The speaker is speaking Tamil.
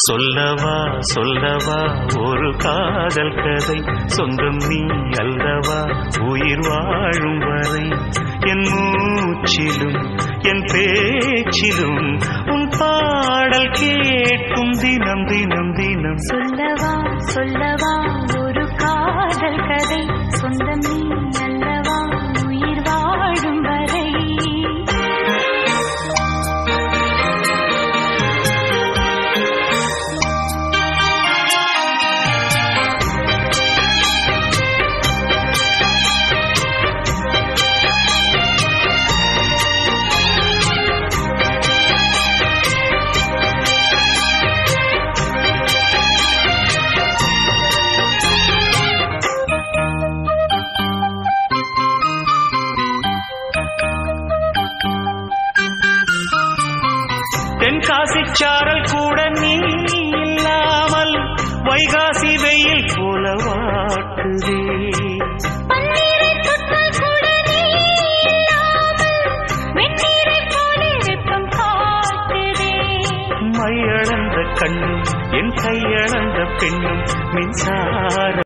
சொல்லவா சொல்லவா ஒரு காதல் கதை சொந்தம் நீ அல்லவா உயிர் வாழும் வரை என் மூச்சிலும் என் பேச்சிலும் உன் பாடல் கேட்கும் தினம் தினம் தினம் சொல்லவா சொல்லவா ஒரு காதல் கதை சொந்தம் நீ அல்லவா உயிர் வாழும் வரை தென்காசி சாரல் கூட நீ இல்லாமல் வைகாசி வெயில் போல வாட்டுதே பன்னீரை தொட்டால் கூட நீ இல்லாமல் வெந்நீரைப் போல வெப்பம் காட்டுதே மையளந்த கண்ணும் என் கையளந்த பெண்ணும் மின்சார